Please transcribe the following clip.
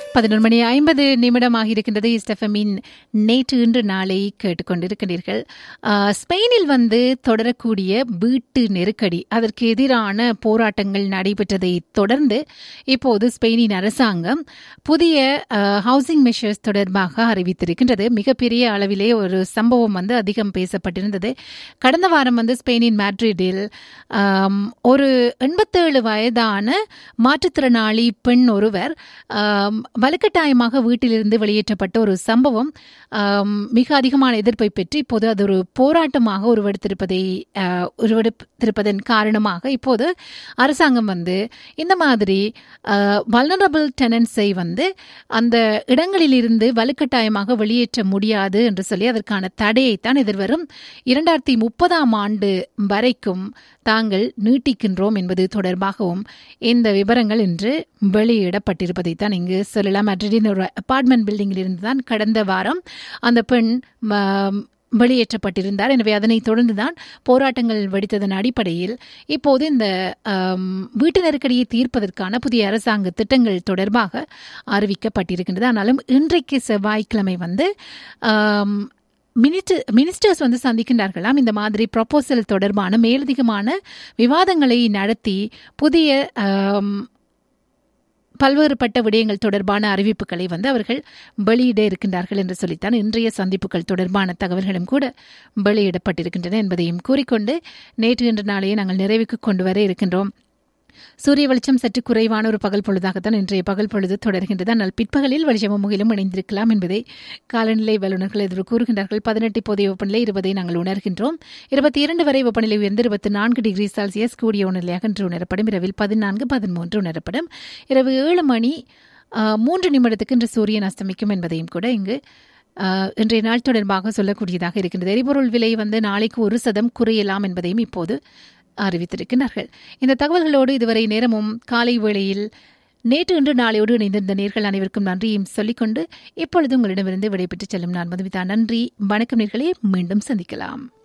பதினொரு மணி ஐம்பது நிமிடமாக இருக்கின்றது இஸ்டஃபமின் நேற்று இன்று நாளை கேட்டுக்கொண்டிருக்கிறீர்கள் ஆஹ், ஸ்பெயினில் வந்து தொடரக்கூடிய வீட்டு நெருக்கடி அதற்கு எதிரான போராட்டங்கள் நடைபெற்றதை தொடர்ந்து இப்போது ஸ்பெயினின் அரசாங்கம் புதிய ஹவுசிங் மெஷர்ஸ் தொடர்பாக அறிவித்திருக்கின்றது மிகப்பெரிய அளவிலே ஒரு சம்பவம் வந்து அதிகம் பேசப்பட்டிருந்தது கடந்த வாரம் வந்து ஸ்பெயினின் மேட்ரிடில் ஆம், ஒரு எண்பத்தேழு வயதான மாற்றுத்திறனாளி பெண் ஒருவர் ஆம், வலுக்கட்டாயமாக வீட்டிலிருந்து வெளியேற்றப்பட்ட ஒரு சம்பவம் ஆம், மிக அதிகமான எதிர்ப்பை பெற்று இப்போது அது ஒரு போராட்டமாக உருவெடுத்திருப்பதை ஆ, உருவெடுத்திருப்பதன் காரணமாக இப்போது அரசாங்கம் வந்து இந்த மாதிரி வல்னரபிள் டெனன்ஸை வந்து அந்த இடங்களிலிருந்து வலுக்கட்டாயமாக வெளியேற்ற முடியாது என்று சொல்லி அதற்கான தடையைத்தான் எதிர்வரும் இரண்டாயிரத்தி முப்பதாம் ஆண்டு வரைக்கும் தாங்கள் நீட்டிக்கின்றோம் என்பது தொடர்பாகவும் இந்த விவரங்கள் இன்று வெளியிடப்பட்டிருப்பதைத்தான் இங்கு சொல்லலாம் மேட்ரிடின் ஒரு அபார்ட்மெண்ட் பில்டிங்கில் இருந்து தான் கடந்த வாரம் அந்த பெண் ம- வெளியேற்றப்பட்டிருந்தார் எனவே அதனைத் தொடர்ந்துதான் போராட்டங்கள் வெடித்ததன் அடிப்படையில் இப்போது இந்த ஆம், வீட்டு நெருக்கடியை தீர்ப்பதற்கான புதிய அரசாங்க திட்டங்கள் தொடர்பாக அறிவிக்கப்பட்டிருக்கின்றது ஆனாலும் இன்றைக்கு செவ்வாய்க்கிழமை வந்து ஆம், மினிஸ்டர் மினிஸ்டர்ஸ் வந்து சந்திக்கின்றார்களாம் இந்த மாதிரி ப்ரொபோசல் தொடர்பான மேலதிகமான விவாதங்களை நடத்தி புதிய ஆம், பல்வேறுபட்ட விடயங்கள் தொடர்பான அறிவிப்புகளை வந்து அவர்கள் வெளியிட இருக்கின்றார்கள் என்று சொல்லித்தான் இன்றைய சந்திப்புகள் தொடர்பான தகவல்களும் கூட வெளியிடப்பட்டிருக்கின்றன என்பதையும் கூறிக்கொண்டு நேற்று இன்று நாளையே நாங்கள் நிறைவுக்கு கொண்டு வர இருக்கின்றோம் சூரிய வெளிச்சம் சற்று குறைவான ஒரு பகல் பொழுதாகத்தான் இன்றைய பகல் பொழுது தொடர்கின்றது ஆனால் பிற்பகலில் வெளிச்சமும் முகிலும் இணைந்திருக்கலாம் என்பதை காலநிலை வல்லுநர்கள் எதிர்வு கூறுகின்றார்கள் பதினெட்டு இப்போதைய வெப்பநிலை இருபதை நாங்கள் உணர்கின்றோம் இருபத்தி இரண்டு வரை வெப்பநிலை உயர்ந்து இருபத்தி நான்கு டிகிரி செல்சியஸ் கூடிய உணர்நிலையாக இன்று உணரப்படும் இரவில் பதினான்கு பதிமூன்று உணரப்படும் இரவு ஏழு மணி ஆ, மூன்று நிமிடத்துக்கு இன்று சூரியன் அஸ்தமிக்கும் என்பதையும் கூட இங்கு ஆ, இன்றைய நாள் தொடர்பாக சொல்லக்கூடியதாக இருக்கின்றது எரிபொருள் விலை வந்து நாளைக்கு ஒரு சதம் குறையலாம் என்பதையும் இப்போது அறிவித்திருக்கிறார்கள் இந்த தகவல்களோடு இதுவரை நேரமும் காலை வேளையில் நேற்று இன்று நாளையோடு இணைந்திருந்த நேர்கள் அனைவருக்கும் நன்றியும் சொல்லிக்கொண்டு இப்பொழுது உங்களிடமிருந்து விடைபெற்று செல்லும் நான் மதுமிதா நன்றி வணக்கம் நேர்களே மீண்டும் சந்திக்கலாம்